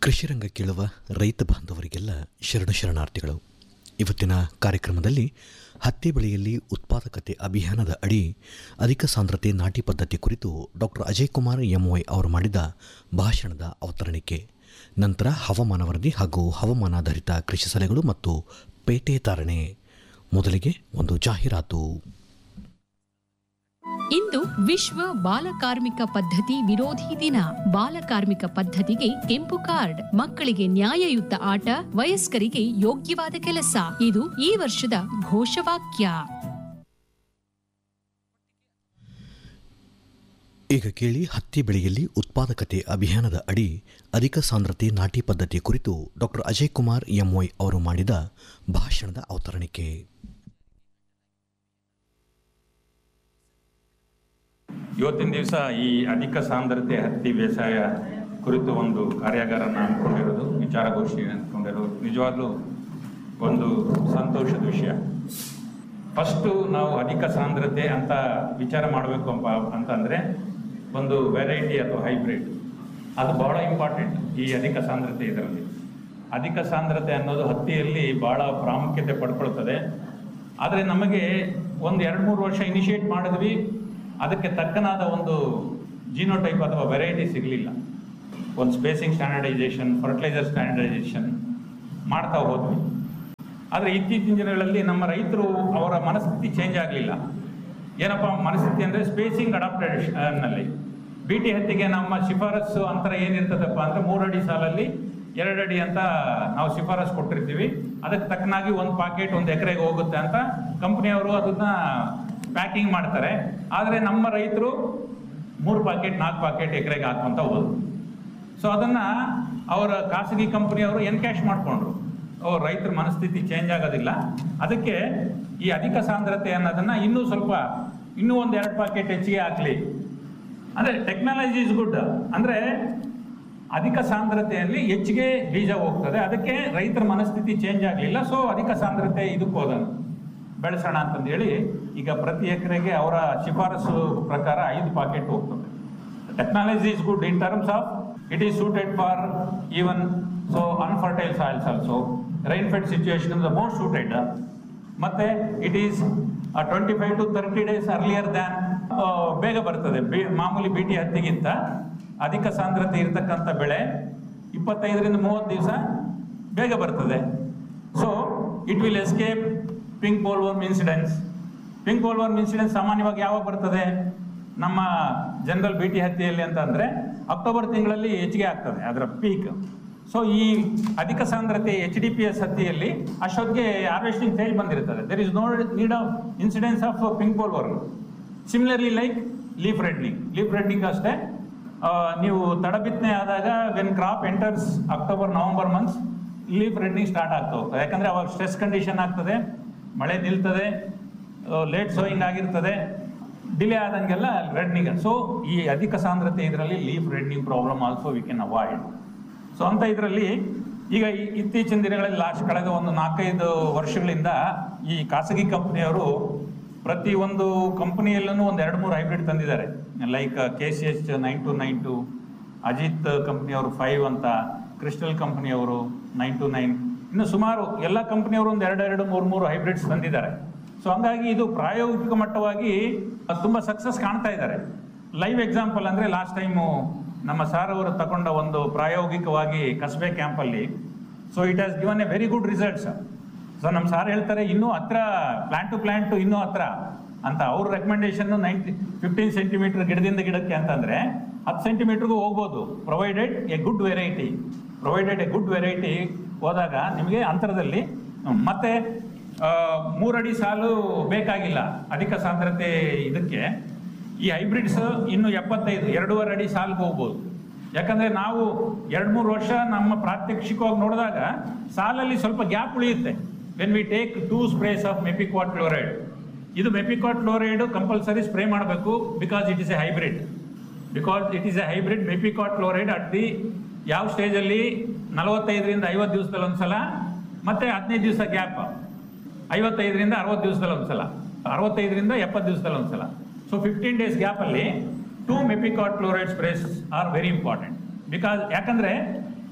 ಕೃಷಿರಂಗ ಕೇಳುವ ರೈತ ಬಾಂಧವರಿಗೆಲ್ಲ ಶರಣ ಶರಣಾರ್ಥಿಗಳು ಇವತ್ತಿನ ಕಾರ್ಯಕ್ರಮದಲ್ಲಿ ಹತ್ತಿ ಬೆಳೆಯಲ್ಲಿ ಉತ್ಪಾದಕತೆ ಅಭಿಯಾನದ ಅಡಿ ಅಧಿಕ ಸಾಂದ್ರತೆ ನಾಟಿ ಪದ್ಧತಿ ಕುರಿತು ಡಾಕ್ಟರ್ ಅಜಯ್ ಕುಮಾರ್ ಎಂವೈ ಅವರು ಮಾಡಿದ ಭಾಷಣದ ಅವತರಣಿಕೆ ನಂತರ ಹವಾಮಾನ ವರದಿ ಹಾಗೂ ಹವಾಮಾನಾಧಾರಿತ ಕೃಷಿ ಸಲಹೆಗಳು ಮತ್ತು ಪೇಟೆ ತಾರಣೆ ಮೊದಲಿಗೆ ಒಂದು ಜಾಹೀರಾತು ಇಂದು ವಿಶ್ವ ಬಾಲಕಾರ್ಮಿಕ ಪದ್ಧತಿ ವಿರೋಧಿ ದಿನ ಬಾಲಕಾರ್ಮಿಕ ಪದ್ಧತಿಗೆ ಕೆಂಪು ಕಾರ್ಡ್ ಮಕ್ಕಳಿಗೆ ನ್ಯಾಯಯುತ ಆಟ ವಯಸ್ಕರಿಗೆ ಯೋಗ್ಯವಾದ ಕೆಲಸ ಇದು ಈ ವರ್ಷದ ಘೋಷವಾಕ್ಯ ಈಗ ಕೇಳಿ ಹತ್ತಿ ಬೆಳೆಯಲ್ಲಿ ಉತ್ಪಾದಕತೆ ಅಭಿಯಾನದ ಅಡಿ ಅಧಿಕ ಸಾಂದ್ರತೆ ನಾಟಿ ಪದ್ಧತಿ ಕುರಿತು ಡಾಕ್ಟರ್ ಅಜಯ್ ಕುಮಾರ್ ಎಂವೈ ಅವರು ಮಾಡಿದ ಭಾಷಣದ ಅವತರಣಿಕೆ ಇವತ್ತಿನ ದಿವಸ ಈ ಅಧಿಕ ಸಾಂದ್ರತೆ ಹತ್ತಿ ಬೇಸಾಯ ಕುರಿತು ಒಂದು ಕಾರ್ಯಾಗಾರನ ಅಂದ್ಕೊಂಡಿರೋದು ವಿಚಾರಗೋಷ್ಠಿ ಅಂದ್ಕೊಂಡಿರೋದು ನಿಜವಾಗ್ಲೂ ಒಂದು ಸಂತೋಷದ ವಿಷಯ ಫಸ್ಟು ನಾವು ಅಧಿಕ ಸಾಂದ್ರತೆ ಅಂತ ವಿಚಾರ ಮಾಡಬೇಕು ಅಂತ ಅಂತಂದರೆ ಒಂದು ವೆರೈಟಿ ಅಥವಾ ಹೈಬ್ರಿಡ್ ಅದು ಬಹಳ ಇಂಪಾರ್ಟೆಂಟ್ ಈ ಅಧಿಕ ಸಾಂದ್ರತೆ ಇದರಲ್ಲಿ ಅಧಿಕ ಸಾಂದ್ರತೆ ಅನ್ನೋದು ಹತ್ತಿಯಲ್ಲಿ ಬಹಳ ಪ್ರಾಮುಖ್ಯತೆ ಪಡ್ಕೊಳ್ತದೆ ಆದರೆ ನಮಗೆ ಒಂದು ಎರಡು ಮೂರು ವರ್ಷ ಇನಿಷಿಯೇಟ್ ಮಾಡಿದ್ವಿ ಅದಕ್ಕೆ ತಕ್ಕನಾದ ಒಂದು ಜೀನೋಟೈಪ್ ಅಥವಾ ವೆರೈಟಿ ಸಿಗಲಿಲ್ಲ ಒಂದು ಸ್ಪೇಸಿಂಗ್ ಸ್ಟ್ಯಾಂಡರ್ಡೈಸೇಷನ್ ಫರ್ಟಿಲೈಸರ್ ಸ್ಟ್ಯಾಂಡರ್ಡೈಸೇಷನ್ ಮಾಡ್ತಾ ಹೋದ್ವಿ ಆದರೆ ಇತ್ತೀಚಿನ ದಿನಗಳಲ್ಲಿ ನಮ್ಮ ರೈತರು ಅವರ ಮನಸ್ಥಿತಿ ಚೇಂಜ್ ಆಗಲಿಲ್ಲ ಏನಪ್ಪ ಮನಸ್ಥಿತಿ ಅಂದರೆ ಸ್ಪೇಸಿಂಗ್ ಅಡಾಪ್ಟೇಷನ್ನಲ್ಲಿ ಬಿ ಟಿ ಹತ್ತಿಗೆ ನಮ್ಮ ಶಿಫಾರಸ್ಸು ಅಂತರ ಏನಿರ್ತದಪ್ಪ ಅಂದರೆ ಮೂರಡಿ ಸಾಲಲ್ಲಿ ಎರಡಡಿ ಅಂತ ನಾವು ಶಿಫಾರಸ್ ಕೊಟ್ಟಿರ್ತೀವಿ ಅದಕ್ಕೆ ತಕ್ಕನಾಗಿ ಒಂದು ಪಾಕೆಟ್ ಒಂದು ಎಕರೆಗೆ ಹೋಗುತ್ತೆ ಅಂತ ಕಂಪ್ನಿಯವರು ಅದನ್ನ ಪ್ಯಾಕಿಂಗ್ ಮಾಡ್ತಾರೆ ಆದರೆ ನಮ್ಮ ರೈತರು ಮೂರು ಪಾಕೆಟ್ ನಾಲ್ಕು ಪಾಕೆಟ್ ಎಕರೆಗೆ ಹಾಕೊಂತ ಹೋದ್ರು ಸೊ ಅದನ್ನ ಅವರ ಖಾಸಗಿ ಕಂಪನಿಯವರು ಎನ್ಕ್ಯಾಶ್ ಮಾಡಿಕೊಂಡ್ರು ಅವ್ರ ರೈತರ ಮನಸ್ಥಿತಿ ಚೇಂಜ್ ಆಗೋದಿಲ್ಲ ಅದಕ್ಕೆ ಈ ಅಧಿಕ ಸಾಂದ್ರತೆ ಅನ್ನೋದನ್ನ ಇನ್ನೂ ಸ್ವಲ್ಪ ಇನ್ನೂ ಒಂದು ಎರಡು ಪಾಕೆಟ್ ಹೆಚ್ಚಿಗೆ ಹಾಕ್ಲಿ ಅಂದ್ರೆ ಟೆಕ್ನಾಲಜಿ ಇಸ್ ಗುಡ್ ಅಂದ್ರೆ ಅಧಿಕ ಸಾಂದ್ರತೆಯಲ್ಲಿ ಹೆಚ್ಚಿಗೆ ಬೀಜ ಹೋಗ್ತದೆ ಅದಕ್ಕೆ ರೈತರ ಮನಸ್ಥಿತಿ ಚೇಂಜ್ ಆಗಲಿಲ್ಲ ಸೊ ಅಧಿಕ ಸಾಂದ್ರತೆ ಇದಕ್ಕೆ ಹೋದನು ಬೆಳೆಸೋಣ ಅಂತಂದೇಳಿ ಈಗ ಪ್ರತಿ ಎಕರೆಗೆ ಅವರ ಶಿಫಾರಸು ಪ್ರಕಾರ ಐದು ಪಾಕೆಟ್ ಹೋಗ್ತದೆ technology is good in terms of it is suited for even so unfertile soils also rain fed situation the most suited ಮತ್ತೆ it is twenty five to thirty days earlier than ಬೇಗ ಬರ್ತದೆ B- ಮಾಮೂಲಿ B T ಹತ್ತಿಗಿಂತ ಅಧಿಕ ಸಾಂದ್ರತೆ ಇರತಕ್ಕಂಥ ಬೆಳೆ ಇಪ್ಪತ್ತೈದರಿಂದ ಮೂವತ್ತು ದಿವಸ ಬೇಗ ಬರ್ತದೆ so it will escape pink bollworm incidence pink bollworm incidence ಸಾಮಾನ್ಯವಾಗಿ ಯಾವಾಗ ಬರ್ತದೆ ನಮ್ಮ ಜನರಲ್ ಬಿ ಟಿ ಹತ್ತಿಯಲ್ಲಿ ಅಂತ ಅಂದರೆ ಅಕ್ಟೋಬರ್ ತಿಂಗಳಲ್ಲಿ ಹೆಚ್ಚಿಗೆ ಆಗ್ತದೆ ಅದರ ಪೀಕ್ ಸೊ ಈ ಅಧಿಕ ಸಾಂದ್ರತೆ ಎಚ್ ಡಿ ಪಿ ಎಸ್ ಹತ್ತಿಯಲ್ಲಿ ಅಷ್ಟೊತ್ತಿಗೆ ಹಾರ್ವೆಸ್ಟಿಂಗ್ ಸ್ಟೇಜ್ ಬಂದಿರ್ತದೆ there is no need of incidence of pink bollworm similarly like leaf reddening leaf reddening ಅಷ್ಟೇ ಆ, ನೀವು ತಡಬಿತ್ತನೆ ಆದಾಗ when crop enters October November months leaf reddening start ಆಗ್ತಾ ಹೋಗ್ತದೆ ಯಾಕಂದ್ರೆ ಅವಾಗ ಸ್ಟ್ರೆಸ್ ಕಂಡೀಷನ್ ಆಗ್ತದೆ ಮಳೆ ನಿಲ್ತದೆ ಲೇಟ್ ಸೋಯಿಂಗ್ ಆಗಿರ್ತದೆ ಡಿಲೇ ಆದಂಗೆಲ್ಲ ರೆಡ್ನಿಂಗ್ ಸೊ ಈ ಅಧಿಕ ಸಾಂದ್ರತೆ ಇದರಲ್ಲಿ leaf reddening problem also we can avoid so ಅಂತ ಇದರಲ್ಲಿ ಈಗ ಈ- ಇತ್ತೀಚಿನ ದಿನಗಳಲ್ಲಿ ಲಾಸ್ಟ್ ಕಳೆದ ಒಂದು ನಾಲ್ಕೈದು ವರ್ಷಗಳಿಂದ ಈ ಖಾಸಗಿ ಕಂಪನಿಯವರು ಪ್ರತಿ ಒಂದು ಕಂಪನಿಯಲ್ಲೂ ಒಂದು ಎರಡು ಮೂರು ಹೈಬ್ರಿಡ್ ತಂದಿದ್ದಾರೆ like K C H nine two nine two Ajit ಕಂಪ್ನಿಯವರು ಫೈವ್ ಅಂತ ಕ್ರಿಸ್ಟಲ್ ಕಂಪ್ನಿಯವರು ನೈನ್ ಟು ನೈನ್ ಇನ್ನು ಸುಮಾರು ಎಲ್ಲ ಕಂಪ್ನಿಯವರು ಒಂದು ಎರಡೆರಡು ಮೂರು ಮೂರು ಹೈಬ್ರಿಡ್ಸ್ ತಂದಿದ್ದಾರೆ ಸೊ ಹಂಗಾಗಿ ಇದು ಪ್ರಾಯೋಗಿಕ ಮಟ್ಟವಾಗಿ ತುಂಬ ಸಕ್ಸಸ್ ಕಾಣ್ತಾ ಇದ್ದಾರೆ ಲೈವ್ ಎಕ್ಸಾಂಪಲ್ ಅಂದರೆ ಲಾಸ್ಟ್ ಟೈಮು ನಮ್ಮ ಸಾರ್ ಅವರು ತಗೊಂಡ ಒಂದು ಪ್ರಾಯೋಗಿಕವಾಗಿ ಕಸ್ಬೆ ಕ್ಯಾಂಪಲ್ಲಿ so it has given a very good results so ನಮ್ಮ ಸಾರ್ ಹೇಳ್ತಾರೆ ಇನ್ನೂ ಹತ್ರ ಪ್ಲಾಂಟ್ ಟು ಪ್ಲಾಂಟ್ ಇನ್ನೂ ಹತ್ರ ಅಂತ ಅವ್ರ ರೆಕಮೆಂಡೇಶನ್ ನೈಂಟಿ ಫಿಫ್ಟೀನ್ ಸೆಂಟಿಮೀಟರ್ ಗಿಡದಿಂದ ಗಿಡಕ್ಕೆ ಅಂತಂದ್ರೆ ಹತ್ತು ಸೆಂಟಿಮೀಟರ್ಗೂ ಹೋಗ್ಬೋದು provided a good variety provided a good variety ಹೋದಾಗ ನಿಮಗೆ ಅಂತರದಲ್ಲಿ ಹ್ಮ್, ಮತ್ತೆ ಆ, ಮೂರಡಿ ಸಾಲು ಬೇಕಾಗಿಲ್ಲ ಅಧಿಕ ಸಾಂದ್ರತೆ ಇದಕ್ಕೆ ಈ ಹೈಬ್ರಿಡ್ಸ್ ಇನ್ನು ಎಪ್ಪತ್ತೈದು ಎರಡೂವರೆ ಅಡಿ ಸಾಲಿಗೆ ಹೋಗ್ಬೋದು ಯಾಕಂದ್ರೆ ನಾವು ಎರಡು ಮೂರು ವರ್ಷ ನಮ್ಮ ಪ್ರಾತ್ಯಕ್ಷಿಕವಾಗಿ ನೋಡಿದಾಗ ಸಾಲಲ್ಲಿ ಸ್ವಲ್ಪ ಗ್ಯಾಪ್ ಉಳಿಯುತ್ತೆ when we take two sprays of mepiquat chloride ಇದು ಮೆಪಿಕ್ವಾಟ್ ಕ್ಲೋರೈಡ್ ಕಂಪಲ್ಸರಿ ಸ್ಪ್ರೇ ಮಾಡಬೇಕು because it is a hybrid because it is a hybrid mepiquat chloride at the ಯಾವ ಸ್ಟೇಜಲ್ಲಿ ನಲವತ್ತೈದರಿಂದ ಐವತ್ತು ದಿವಸದಲ್ಲಿ ಒಂದ್ಸಲ ಮತ್ತೆ ಹದಿನೈದು ದಿವಸ ಗ್ಯಾಪ್ ಐವತ್ತೈದರಿಂದ ಅರವತ್ತು ದಿವಸದಲ್ಲಿ ಒಂದ್ಸಲ ಅರವತ್ತೈದರಿಂದ ಎಪ್ಪತ್ತು ದಿವಸದಲ್ಲಿ ಒಂದ್ಸಲ ಸೊ ಫಿಫ್ಟೀನ್ ಡೇಸ್ ಗ್ಯಾಪಲ್ಲಿ two mepiquat chloride sprays are very important because ಯಾಕಂದ್ರೆ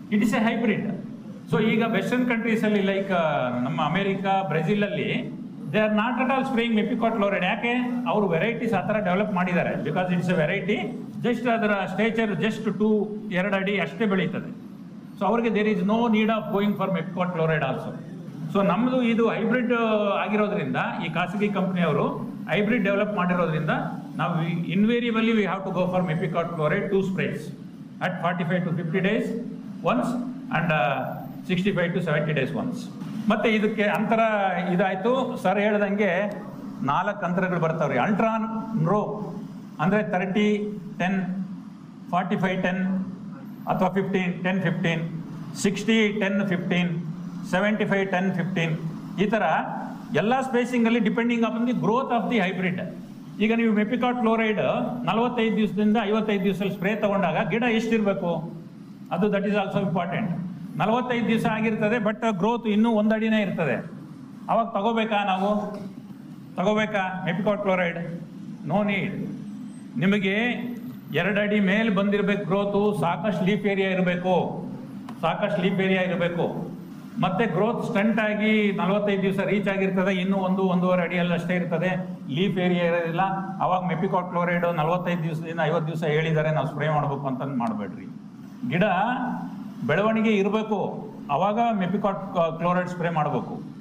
it is a hybrid so ಈಗ ವೆಸ್ಟರ್ನ್ ಕಂಟ್ರೀಸಲ್ಲಿ ಲೈಕ್ ನಮ್ಮ ಅಮೆರಿಕ ಬ್ರೆಜಿಲಲ್ಲಿ they are not at all spraying mepiquat chloride ಯಾಕೆ ಅವರು ವೆರೈಟೀಸ್ ಆ ಥರ ಡೆವಲಪ್ ಮಾಡಿದ್ದಾರೆ because it's a variety just ಅದರ ಸ್ಟೇಚರ್ ಜಸ್ಟ್ ಟು ಎರಡು ಅಡಿ ಅಷ್ಟೇ ಬೆಳೀತದೆ ಸೊ ಅವ್ರಿಗೆ there is no need of going for mepiquat chloride also so ನಮ್ಮದು ಇದು ಹೈಬ್ರಿಡ್ ಆಗಿರೋದ್ರಿಂದ ಈ ಖಾಸಗಿ ಕಂಪ್ನಿಯವರು ಹೈಬ್ರಿಡ್ ಡೆವಲಪ್ ಮಾಡಿರೋದ್ರಿಂದ ನಾವು invariably we have to go for mepiquat chloride two sprays at forty five to fifty days once and sixty five to seventy days once ಮತ್ತೆ ಇದಕ್ಕೆ ಅಂತರ ಇದಾಯ್ತು ಸರ್ ಹೇಳ್ದಂಗೆ ನಾಲ್ಕು ಅಂತರಗಳು ಬರ್ತಾವ್ರಿ ಅಲ್ಟ್ರಾನ್ ರೋ ಅಂದರೆ thirty ten forty five ten ಅಥವಾ fifteen ten fifteen sixty ten fifteen seventy five ten fifteen ಈ ಥರ ಎಲ್ಲ ಸ್ಪೇಸಿಂಗಲ್ಲಿ depending upon the growth of the hybrid ಈಗ ನೀವು ಮೆಪಿಕಾಟ್ ಕ್ಲೋರೈಡ್ ನಲವತ್ತೈದು ದಿವಸದಿಂದ ಐವತ್ತೈದು ದಿವಸದಲ್ಲಿ ಸ್ಪ್ರೇ ತಗೊಂಡಾಗ ಗಿಡ ಎಷ್ಟಿರಬೇಕು ಅದು ದಟ್ ಈಸ್ ಆಲ್ಸೋ ಇಂಪಾರ್ಟೆಂಟ್ ನಲವತ್ತೈದು ದಿವಸ ಆಗಿರ್ತದೆ ಬಟ್ ಗ್ರೋತ್ ಇನ್ನೂ ಒಂದು ಅಡಿನೇ ಇರ್ತದೆ ಅವಾಗ ತಗೋಬೇಕಾ ನಾವು ತಗೋಬೇಕಾ ಮೆಪಿಕಾಟ್ ಕ್ಲೋರೈಡ್ ನೋ ನೀಡ್ ನಿಮಗೆ ಎರಡು ಅಡಿ ಮೇಲೆ ಬಂದಿರಬೇಕು ಗ್ರೋತು ಸಾಕಷ್ಟು ಲೀಫ್ ಏರಿಯಾ ಇರಬೇಕು ಸಾಕಷ್ಟು ಲೀಫ್ ಏರಿಯಾ ಇರಬೇಕು ಮತ್ತೆ ಗ್ರೋತ್ ಸ್ಟಂಟ್ ಆಗಿ ನಲವತ್ತೈದು ದಿವಸ ರೀಚ್ ಆಗಿರ್ತದೆ ಇನ್ನೂ ಒಂದು ಒಂದೂವರೆ ಅಡಿಯಲ್ಲಿ ಅಷ್ಟೇ ಇರ್ತದೆ ಲೀಫ್ ಏರಿಯಾ ಇರೋದಿಲ್ಲ ಅವಾಗ ಮೆಪಿಕಾಟ್ ಕ್ಲೋರೈಡ್ ನಲವತ್ತೈದು ದಿವಸದಿಂದ ಐವತ್ತು ದಿವಸ ಹೇಳಿದ್ದಾರೆ ನಾವು ಸ್ಪ್ರೇ ಮಾಡಬೇಕು ಅಂತ ಮಾಡಬೇಡ್ರಿ ಗಿಡ ಬೆಳವಣಿಗೆ ಇರಬೇಕು ಅವಾಗ ಮೆಪಿಕಾಟ್ ಕ್ಲೋರೈಡ್ ಸ್ಪ್ರೇ ಮಾಡಬೇಕು